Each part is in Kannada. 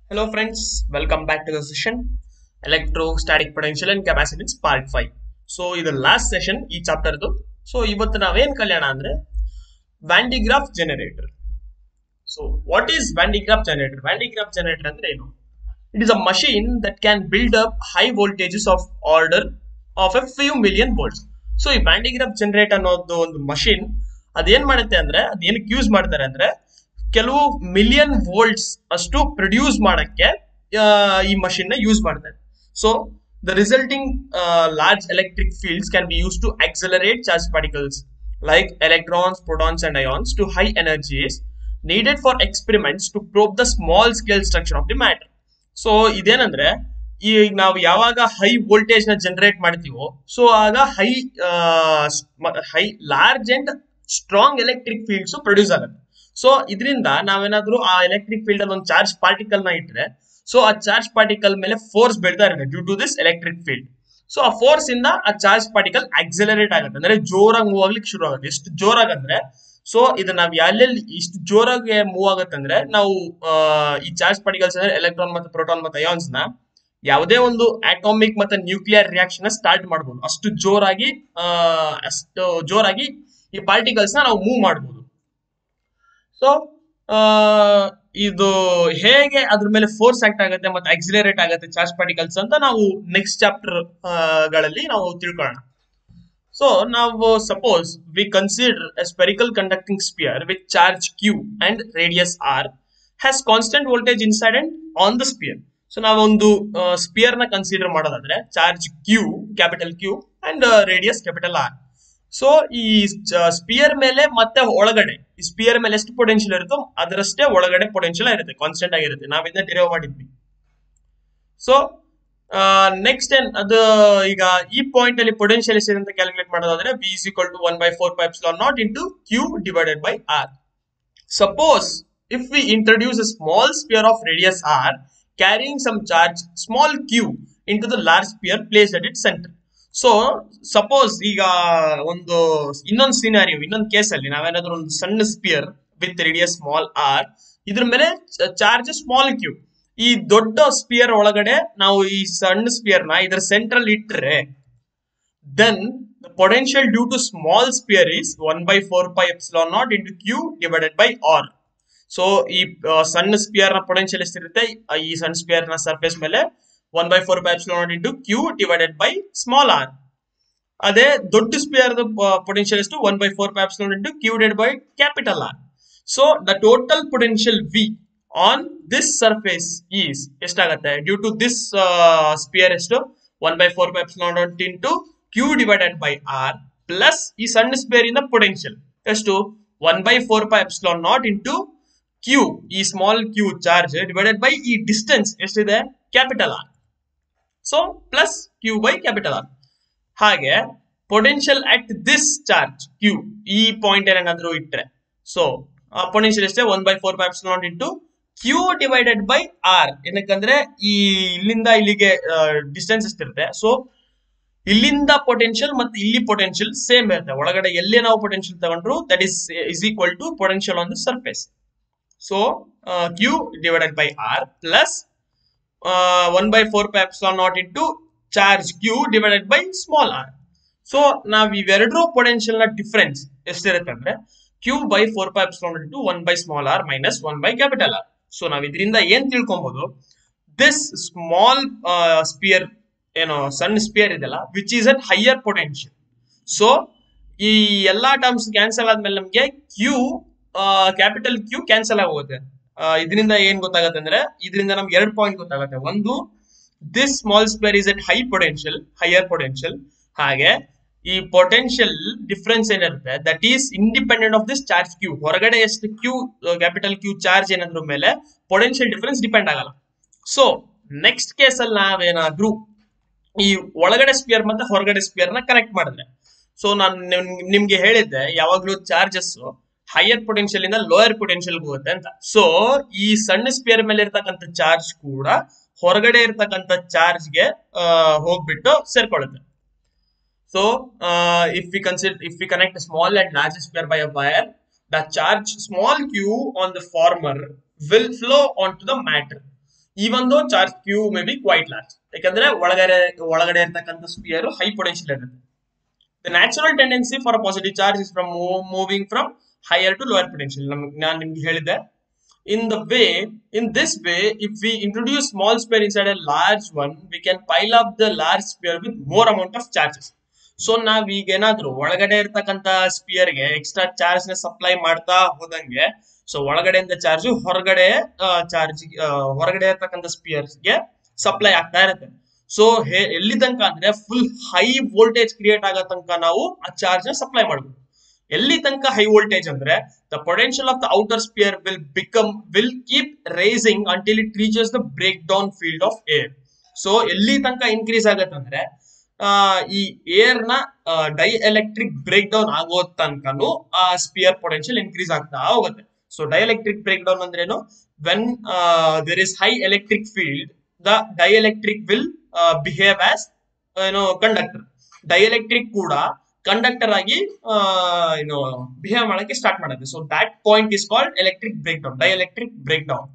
Hello friends, welcome back to the session Electrostatic Potential and Capacitance Part 5. So ಇದು ಲಾಸ್ಟ್ ಸೆಷನ್ ಈ ಚಾಪ್ಟರ್ದು ಸೊ ಇವತ್ತು ನಾವೇನ್ ಕಲ್ಯಾಣ ಅಂದ್ರೆ Van de Graaff generator so what is Van de Graaff generator Van de Graaff generator ಅಂದ್ರೆ ಏನು it is a machine that can build up high voltages of order of a few million volts so ಈ ವ್ಯಾಂಡಿಗ್ರಾಫ್ ಜನರೇಟ್ ಅನ್ನೋದು ಒಂದು ಮಷೀನ್ ಅದೇನ್ ಮಾಡುತ್ತೆ ಅಂದ್ರೆ ಅದೇನಕ್ಕೆ ಯೂಸ್ ಮಾಡ್ತಾರೆ ಅಂದ್ರೆ ಕೆಲವು ಮಿಲಿಯನ್ ವೋಲ್ಟ್ಸ್ ಅಷ್ಟು ಪ್ರೊಡ್ಯೂಸ್ ಮಾಡಕ್ಕೆ ಆ, ಈ ಮಷೀನ್ ನ ಯೂಸ್ ಮಾಡ್ತಾರೆ so the resulting large electric fields can be use to accelerate charge particles like electrons protons and ions to high energies needed for experiments to probe the small scale structure of the matter so ಇದೇನಂದ್ರೆ ಈಗ ನಾವು ಯಾವಾಗ ಹೈ ವೋಲ್ಟೇಜ್ ನ ಜನರೇಟ್ ಮಾಡ್ತೀವೋ ಸೊ ಆಗ high high large and strong electric fields produce ಆಗುತ್ತೆ ಸೊ ಇದರಿಂದ ನಾವೇನಾದ್ರೂ ಆ ಎಲೆಕ್ಟ್ರಿಕ್ ಫೀಲ್ಡ್ ಅಲ್ಲಿ ಒಂದು ಚಾರ್ಜ್ ಪಾರ್ಟಿಕಲ್ ನ ಇಟ್ರೆ ಸೊ ಆ ಚಾರ್ಜ್ ಪಾರ್ಟಿಕಲ್ ಮೇಲೆ ಫೋರ್ಸ್ ಬೀಳ್ತಾ ಇರುತ್ತೆ due to this electric field so ಆ ಫೋರ್ಸ್ ಇಂದ ಆ ಚಾರ್ಜ್ ಪಾರ್ಟಿಕಲ್ ಆಕ್ಸಲರೇಟ್ ಆಗುತ್ತೆ ಅಂದ್ರೆ ಜೋರಾಗಿ ಮೂವ್ ಆಗ್ಲಿಕ್ಕೆ ಶುರು ಆಗುತ್ತೆ ಎಷ್ಟು ಜೋರಾಗಿ ಅಂದ್ರೆ ಸೊ ಇದು ನಾವ್ ಎಲ್ಲೆಲ್ಲಿ ಇಷ್ಟು ಜೋರಾಗಿ ಮೂವ್ ಆಗುತ್ತೆ ಅಂದ್ರೆ ನಾವು ಆ, ಈ ಚಾರ್ಜ್ ಪಾರ್ಟಿಕಲ್ಸ್ ಅಂದ್ರೆ ಎಲೆಕ್ಟ್ರಾನ್ ಮತ್ತೆ ಪ್ರೋಟಾನ್ ಮತ್ತೆ ಅಯಾನ್ಸ್ ನ ಯಾವುದೇ ಒಂದು ಅಟಾಮಿಕ್ ಮತ್ತೆ ನ್ಯೂಕ್ಲಿಯರ್ ರಿಯಾಕ್ಷನ್ ಸ್ಟಾರ್ಟ್ ಮಾಡಬಹುದು ಅಷ್ಟು ಜೋರಾಗಿ ಆ, ಅಷ್ಟು ಜೋರಾಗಿ ಈ ಪಾರ್ಟಿಕಲ್ಸ್ ನ ನಾವು ಮೂವ್ ಮಾಡಬಹುದು ಸೊ ಇದು ಹೇಗೆ ಅದ್ರ ಮೇಲೆ ಫೋರ್ಸ್ ಆಕ್ಟ್ ಆಗುತ್ತೆ ಮತ್ತೆ ಆಕ್ಸಿಲರೇಟ್ ಆಗುತ್ತೆ ಚಾರ್ಜ್ ಪಾರ್ಟಿಕಲ್ಸ್ ಅಂತ ನಾವು ನೆಕ್ಸ್ಟ್ ಚಾಪ್ಟರ್ ಗಳಲ್ಲಿ ನಾವು ತಿಳ್ಕೊಳ್ಳೋಣ ಸೊ ನಾವು suppose we consider a spherical conducting sphere with charge Q and radius R has constant voltage inside and on the sphere so ನಾವೊಂದು ಸ್ಪಿಯರ್ ನ ಕನ್ಸಿಡರ್ ಮಾಡೋದಾದ್ರೆ charge Q capital Q and radius capital R so ಈ ಸ್ಪಿಯರ್ ಮೇಲೆ ಮತ್ತೆ ಒಳಗಡೆ ಈ ಸ್ಪಿಯರ್ ಮೇಲೆ ಎಷ್ಟು ಪೊಟೆನ್ಶಿಯಲ್ ಇರುತ್ತೋ ಅದರಷ್ಟೇ ಒಳಗಡೆ ಪೊಟೆನ್ಶಿಯಲ್ ಇರುತ್ತೆ ಕಾನ್ಸ್ಟೆಂಟ್ ಆಗಿರುತ್ತೆ ನಾವ್ ಇದನ್ನ ಡಿರೈವ್ ಮಾಡಿದ್ವಿ ಸೊ ನೆಕ್ಸ್ಟ್ ಏನ್ ಅದು ಈಗ ಈ ಪಾಯಿಂಟ್ ಅಲ್ಲಿ ಪೊಟೆನ್ಶಿಯಲ್ ಎಷ್ಟಿದೆ ಅಂತ ಕ್ಯಾಲ್ಕುಲೇಟ್ ಮಾಡೋದಾದ್ರೆ V is equal to one by four pipes naught into Q divided by R Suppose if we introduce a small sphere of radius r carrying some charge small q into the large sphere placed at its center. So suppose ಈಗ ಒಂದು ಇನ್ನೊಂದು ಸಿನಾರಿಯೋ ಇನ್ನೊಂದು ಕೇಸಲ್ಲಿ ನಾವೇನಾದ್ರೂ ಒಂದು ಸಣ್ಣ sphere with radius small R ಇದ್ರ ಮೇಲೆ ಚಾರ್ಜ್ ಸ್ಮಾಲ್ ಕ್ಯೂ ಈ ದೊಡ್ಡ ಸ್ಪಿಯರ್ ಒಳಗಡೆ ನಾವು ಈ ಸಣ್ಣ ಸ್ಪಿಯರ್ ನ ಇದ್ರ ಸೆಂಟ್ರಲ್ ಇಟ್ಟರೆ then the potential due to small sphere is 1 by 4 pi epsilon naught into q divided by r so ಈ ಆ, ಸಣ್ಣ ಸ್ಪಿಯರ್ ನ ಪೊಟೆನ್ಶಿಯಲ್ ಎಷ್ಟಿರುತ್ತೆ ಆ, ಈ ಸಣ್ಣ ಸ್ಪಿಯರ್ ನ ಸರ್ಫೇಸ್ ಮೇಲೆ one by four pi epsilon naught into Q divided by small R ಅದೇ ದೊಡ್ಡ ಸ್ಪಿಯರ್ ಪೊಟೆನ್ಶಿಯಲ್ ಎಷ್ಟು one by four pi epsilon into Q divide by capital R so the total potential V on this surface is ಎಷ್ಟಾಗತ್ತೆ ಡ್ಯೂ ಟು ದಿಸ್ ಸ್ಪಿಯರ್ ಎಷ್ಟು one by four pi epsilon naught into Q divided by R plus ಈ ಸಣ್ಣ ಸ್ಪೇರ್ ಇಂದ ಪೊಟೆನ್ಶಿಯಲ್ ಎಷ್ಟು one by four pi epsilon naught into Q ಈ small Q charge divided by ಈ ಡಿಸ್ಟೆನ್ಸ್ ಎಷ್ಟಿದೆ capital R so plus Q by capital R ಹಾಗೆ potential at this charge Q ಈ ಪಾಯಿಂಟ್ ಏನಾದ್ರು ಇಟ್ರೆ ಸೊ ಪೊಟೆನ್ಶಿಯಲ್ ಎಷ್ಟೇ one by four by naught into Q divided by R ಏನಕ್ಕಂದ್ರೆ ಈ ಇಲ್ಲಿಂದ ಇಲ್ಲಿಗೆ ಡಿಸ್ಟೆನ್ಸ್ ಎಷ್ಟಿರುತ್ತೆ ಸೊ ಇಲ್ಲಿಂದ ಪೊಟೆನ್ಶಿಯಲ್ ಮತ್ತೆ ಇಲ್ಲಿ ಪೊಟೆನ್ಶಿಯಲ್ ಸೇಮ್ ಇರುತ್ತೆ ಒಳಗಡೆ ಎಲ್ಲೇ ನಾವು ಪೊಟೆನ್ಶಿಯಲ್ ತಗೊಂಡ್ರು that is is equal to potential on the surface so Q divided by R plus one by four pi epsilon naught into charge Q divided by small R so ನಾವ್ ಇವೆರಡರೂ ಪೊಟೆನ್ಶಿಯಲ್ ನ ಡಿಫರೆನ್ಸ್ ಎಷ್ಟಿರುತ್ತೆ ಅಂದ್ರೆ Q by four pi epsilon into one by small R minus one by capital R so ನಾವ್ ಇದರಿಂದ ಏನ್ ತಿಳ್ಕೊಬಹುದು ದಿಸ್ ಸ್ಮಾಲ್ ಸ್ಪಿಯರ್ ಏನೋ ಸಣ್ಣ ಸ್ಪಿಯರ್ ಇದೆಲ್ಲ which is at higher potential so ಈ ಎಲ್ಲಾ ಟರ್ಮ್ಸ್ ಕ್ಯಾನ್ಸಲ್ ಆದ್ಮೇಲೆ ನಮ್ಗೆ ಕ್ಯೂ ಕ್ಯಾಪಿಟಲ್ ಕ್ಯೂ ಕ್ಯಾನ್ಸಲ್ ಆಗೋಗುತ್ತೆ ಇದರಿಂದ ಏನ್ ಗೊತ್ತಾಗುತ್ತೆ ಅಂದ್ರೆ ಇದರಿಂದ ನಮ್ಗೆ ಎರಡು ಪಾಯಿಂಟ್ ಗೊತ್ತಾಗುತ್ತೆ ಒಂದು this small sphere is at high potential higher potential ಹಾಗೆ ಈ ಪೊಟೆನ್ಶಿಯಲ್ ಡಿಫ್ರೆನ್ಸ್ ಏನಿರುತ್ತೆ that is independent of this charge Q ಹೊರಗಡೆ ಎಷ್ಟು ಕ್ಯೂ ಕ್ಯಾಪಿಟಲ್ ಕ್ಯೂ ಚಾರ್ಜ್ ಏನಾದ್ರು ಮೇಲೆ ಪೊಟೆನ್ಶಿಯಲ್ ಡಿಫ್ರೆನ್ಸ್ ಡಿಪೆಂಡ್ ಆಗಲ್ಲ ಸೊ ನೆಕ್ಸ್ಟ್ ಕೇಸ್ ಅಲ್ಲಿ ನಾವೇನಾದ್ರೂ ಈ ಒಳಗಡೆ ಸ್ಪಿಯರ್ ಮತ್ತೆ ಹೊರಗಡೆ ಸ್ಪಿಯರ್ ನ ಕನೆಕ್ಟ್ ಮಾಡಿದ್ರೆ ಸೊ ನಾನು ನಿಮ್ಗೆ ಹೇಳಿದ್ದೆ ಯಾವಾಗ್ಲೂ ಚಾರ್ಜಸ್ ಹೈಯರ್ ಪೊಟೆನ್ಶಿಯಲ್ ಇಂದ ಲೋಯರ್ ಪೊಟೆನ್ಶಿಯಲ್ ಹೋಗುತ್ತೆ ಅಂತ ಸೊ ಈ ಸಣ್ಣ ಸ್ಪಿಯರ್ ಮೇಲೆ ಇರ್ತಕ್ಕಂಥ ಚಾರ್ಜ್ ಕೂಡ ಹೊರಗಡೆ ಇರ್ತಕ್ಕಂಥ ಚಾರ್ಜ್ಗೆ ಹೋಗ್ಬಿಟ್ಟು ಸೇರ್ಕೊಳ್ಳುತ್ತೆ so if we consider if we connect small and large sphere by a wire the charge small Q on the former will flow on to the matter even though charge Q may be quite large ಯಾಕಂದ್ರೆ ಒಳಗಡೆ ಒಳಗಡೆ ಇರ್ತಕ್ಕಂಥ ಸ್ಪಿಯರ್ ಹೈ ಪೊಟೆನ್ಶಿಯಲ್ ಇರುತ್ತೆ the natural tendency for a positive charge is from moving from higher to lower potential ನಮ್ಗೆ ನಾನು ನಿಮ್ಗೆ ಹೇಳಿದ್ದೆ in the way in this way if we introduce small sphere inside a large one we can pile up the large sphere with more amount of charges so ನಾವ್ ಈಗ ಏನಾದ್ರು ಒಳಗಡೆ ಇರ್ತಕ್ಕಂತ ಸ್ಪಿಯರ್ ಗೆ ಎಕ್ಸ್ಟ್ರಾ ಚಾರ್ಜ್ ನ ಸಪ್ಲೈ ಮಾಡ್ತಾ ಹೋದಂಗೆ ಸೊ ಒಳಗಡೆಯಿಂದ ಚಾರ್ಜ್ ಹೊರಗಡೆ ಚಾರ್ಜ್ ಹೊರಗಡೆ ಇರ್ತಕ್ಕಂಥ ಸ್ಪಿಯರ್ಸ್ ಗೆ ಸಪ್ಲೈ ಆಗ್ತಾ ಇರುತ್ತೆ ಸೊ ಎಲ್ಲಿ ತನಕ ಅಂದ್ರೆ ಫುಲ್ ಹೈ ವೋಲ್ಟೇಜ್ ಕ್ರಿಯೇಟ್ ಆಗೋ ತನಕ ನಾವು ಆ ಚಾರ್ಜ್ ನ ಸಪ್ಲೈ ಮಾಡಬಹುದು ಎಲ್ಲಿ ತನಕ ಹೈ ವೋಲ್ಟೇಜ್ ಅಂದ್ರೆ the potential of the outer sphere will become will keep rising until it reaches the breakdown field of air so ಎಲ್ಲಿ ತನಕ ಇನ್ಕ್ರೀಸ್ ಆಗತ್ತಂದ್ರೆ ಆ ಈ ಏರ್ ನ ಡೈ ಎಲೆಕ್ಟ್ರಿಕ್ ಬ್ರೇಕ್ ಡೌನ್ ಆಗೋ ತನಕನು ಆ ಸ್ಪಿಯರ್ ಪೊಟೆನ್ಶಿಯಲ್ ಇನ್ಕ್ರೀಸ್ ಆಗ್ತಾ ಹೋಗುತ್ತೆ so dielectric breakdown ಅಂದ್ರೇನು when there is high electric field the dielectric will behave as ಏನು ಕಂಡಕ್ಟರ್ ಡೈ ಎಲೆಕ್ಟ್ರಿಕ್ ಕೂಡ ಕಂಡಕ್ಟರ್ ಆಗಿ ಏನು ಬಿಹೇವ್ ಮಾಡಕ್ಕೆ ಸ್ಟಾರ್ಟ್ ಮಾಡುತ್ತೆ so that point is called electric breakdown dielectric breakdown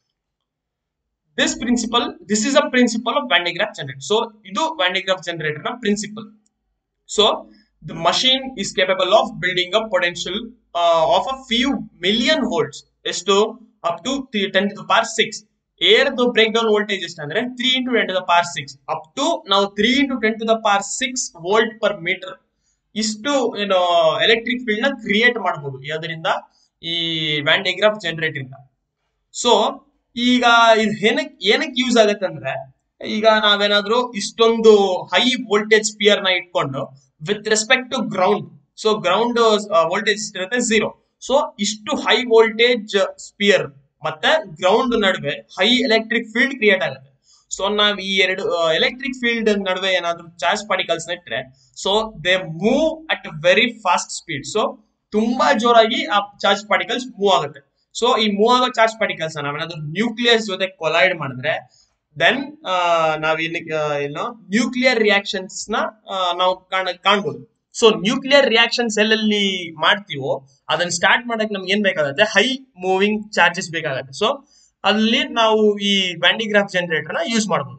this principle this is a principle of Van de Graaff generator so ಇದು ವ್ಯಾಂಡಿಗ್ರಾಫ್ ಜನರೇಟರ್ ನ principle so the machine is capable of building up potential of a few million volts ಎಷ್ಟು up to ten to power six air breakdown voltage ಎಷ್ಟು ಅಂದ್ರೆ three into ten to the power six up to ನಾವು three into ten to the power six volt per metre ಇಷ್ಟು ಏನು ಎಲೆಕ್ಟ್ರಿಕ್ ಫೀಲ್ಡ್ ನ ಕ್ರಿಯೇಟ್ ಮಾಡಬಹುದು ಅದರಿಂದ ಈ ವ್ಯಾಂಡಿಗ್ರಾಫ್ ಜನರೇಟರ್ ಇಂದ ಸೊ ಈಗ ಇದು ಏನಕ್ಕೆ ಏನಕ್ಕೆ ಯೂಸ್ ಆಗತ್ತೆ ಅಂದ್ರೆ ಈಗ ನಾವೇನಾದ್ರೂ ಇಷ್ಟೊಂದು ಹೈ ವೋಲ್ಟೇಜ್ ಸ್ಪಿಯರ್ ನ ಇಟ್ಕೊಂಡು with respect to ground so ground voltage ಇರುತ್ತೆ ಝೀರೋ ಸೊ ಇಷ್ಟು ಹೈ ವೋಲ್ಟೇಜ್ ಸ್ಪಿಯರ್ ಮತ್ತೆ ಗ್ರೌಂಡ್ ನಡುವೆ ಹೈ ಎಲೆಕ್ಟ್ರಿಕ್ ಫೀಲ್ಡ್ ಕ್ರಿಯೇಟ್ ಆಗುತ್ತೆ ಸೊ ನಾವ್ ಈ ಎರಡು ಎಲೆಕ್ಟ್ರಿಕ್ ಫೀಲ್ಡ್ ನಡುವೆ ಏನಾದ್ರು ಚಾರ್ಜ್ ಪಾರ್ಟಿಕಲ್ಸ್ ನೆಟ್ರೆ so they move at very fast speed so ತುಂಬಾ ಜೋರಾಗಿ ಆ ಚಾರ್ಜ್ ಪಾರ್ಟಿಕಲ್ಸ್ ಮೂವ್ ಆಗುತ್ತೆ ಸೊ ಈ ಮೂವ್ ಆಗೋ ಚಾರ್ಜ್ ಪಾರ್ಟಿಕಲ್ಸ್ ನಾವೇನಾದ್ರೂ ನ್ಯೂಕ್ಲಿಯಸ್ ಜೊತೆ ಕೊಲೈಡ್ ಮಾಡಿದ್ರೆ ದೆನ್ ನಾವ್ ಏನು ನ್ಯೂಕ್ಲಿಯರ್ ರಿಯಾಕ್ಷನ್ಸ್ ನ ನಾವು ಕಾಣ ಕಾಣ್ಬೋದು ಸೊ ನ್ಯೂಕ್ಲಿಯರ್ ರಿಯಾಕ್ಷನ್ಸ್ ಎಲ್ಲೆಲ್ಲಿ ಮಾಡ್ತೀವೋ ಅದನ್ನ ಸ್ಟಾರ್ಟ್ ಮಾಡಕ್ ನಮ್ಗೆ ಏನ್ ಬೇಕಾಗುತ್ತೆ ಹೈ ಮೂವಿಂಗ್ ಚಾರ್ಜಸ್ ಬೇಕಾಗುತ್ತೆ ಸೊ ಅಲ್ಲಿ ನಾವು ಈ ಬ್ಯಾಂಡಿಗ್ರಾಫ್ ಜನರೇಟರ್ ನ ಯೂಸ್ ಮಾಡಬಹುದು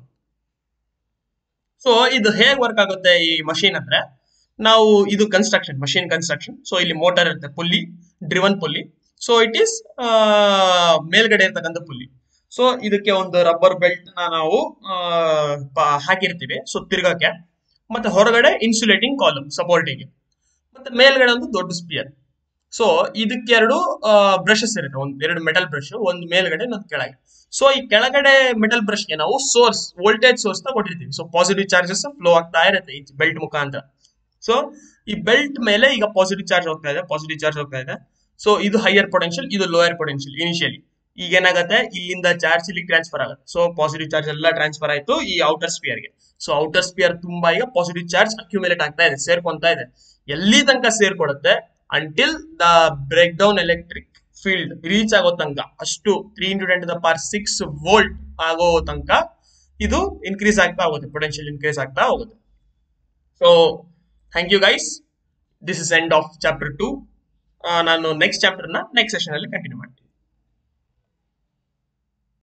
ಸೊ ಇದು ಹೇಗ್ ವರ್ಕ್ ಆಗುತ್ತೆ ಈ ಮಷೀನ್ ಅಂದ್ರೆ ನಾವು ಇದು ಕನ್ಸ್ಟ್ರಕ್ಷನ್ ಮಷೀನ್ ಕನ್ಸ್ಟ್ರಕ್ಷನ್ ಸೊ ಇಲ್ಲಿ ಮೋಟರ್ ಇರುತ್ತೆ pulley driven pulley so it is ಮೇಲ್ಗಡೆ ಇರ್ತಕ್ಕಂಥ ಪುಲ್ಲಿ ಸೊ ಇದಕ್ಕೆ ಒಂದು ರಬ್ಬರ್ ಬೆಲ್ಟ್ ನ ನಾವು ಹಾಕಿರ್ತೀವಿ ಸೊ ತಿರ್ಗಕ್ಕೆ ಮತ್ತೆ ಹೊರಗಡೆ ಇನ್ಸುಲೇಟಿಂಗ್ ಕಾಲಮ್ ಸಪೋರ್ಟಿಂಗ್ ಮತ್ತೆ ಮೇಲ್ಗಡೆ ಒಂದು ದೊಡ್ಡ ಸ್ಪಿಯರ್ ಸೊ ಇದಕ್ಕೆ ಎರಡು ಬ್ರಷಸ್ ಇರುತ್ತೆ ಒಂದು ಎರಡು ಮೆಟಲ್ ಬ್ರಷ್ ಒಂದು ಮೇಲ್ಗಡೆ ಒಂದು ಕೆಳಗೆ ಸೊ ಈ ಕೆಳಗಡೆ ಮೆಟಲ್ ಬ್ರಷ್ಗೆ ನಾವು ಸೋರ್ಸ್ ವೋಲ್ಟೇಜ್ ಸೋರ್ಸ್ ನ ಕೊಟ್ಟಿರ್ತೀವಿ ಸೊ ಪಾಸಿಟಿವ್ ಚಾರ್ಜಸ್ ಫ್ಲೋ ಆಗ್ತಾ ಇರುತ್ತೆ ಈ ಬೆಲ್ಟ್ ಮುಖಾಂತರ ಸೊ ಈ ಬೆಲ್ಟ್ ಮೇಲೆ ಈಗ ಪಾಸಿಟಿವ್ ಚಾರ್ಜ್ ಹೋಗ್ತಾ ಇದೆ ಪಾಸಿಟಿವ್ ಚಾರ್ಜ್ ಹೋಗ್ತಾ ಇದೆ ಸೊ ಇದು ಹೈಯರ್ ಪೊಟೆನ್ಶಿಯಲ್ ಇದು ಲೋಯರ್ ಪೊಟೆನ್ಶಿಯಲ್ ಇನಿಷಿಯಲಿ ಈಗ ಏನಾಗುತ್ತೆ ಇಲ್ಲಿಂದ ಚಾರ್ಜ್ ಇಲ್ಲಿ ಟ್ರಾನ್ಸ್ಫರ್ ಆಗುತ್ತೆ ಸೊ ಪಾಸಿಟಿವ್ ಚಾರ್ಜ್ ಎಲ್ಲ ಟ್ರಾನ್ಸ್ಫರ್ ಆಯ್ತು ಈ ಔಟರ್ ಸ್ಪಿಯರ್ಗೆ ಸೊ ಔಟರ್ ಸ್ಪಿಯರ್ ತುಂಬಾ ಈಗ ಪಾಸಿಟಿವ್ ಚಾರ್ಜ್ ಅಕ್ಯುಮುಲೇಟ್ ಆಗ್ತಾ ಇದೆ ಸೇರ್ಕೊಂತಾ ಇದೆ ಎಲ್ಲಿ ತನಕ ಸೇರ್ಕೊಡುತ್ತೆ until the breakdown electric field reach ಆಗೋ ತನಕ ಅಷ್ಟು three into ten to the power six volt ಆಗೋ ತನಕ ಇದು ಇನ್ಕ್ರೀಸ್ ಆಗ್ತಾ ಹೋಗುತ್ತೆ ಪೊಟೆನ್ಶಿಯಲ್ ಇನ್ಕ್ರೀಸ್ ಆಗ್ತಾ ಹೋಗುತ್ತೆ so thank you guys this is end of chapter two ನಾನು ನೆಕ್ಸ್ಟ್ ಚಾಪ್ಟರ್ನ ನೆಕ್ಸ್ಟ್ ಸೆಷನ್ ಅಲ್ಲಿ ಕಂಟಿನ್ಯೂ ಮಾಡ್ತೀನಿ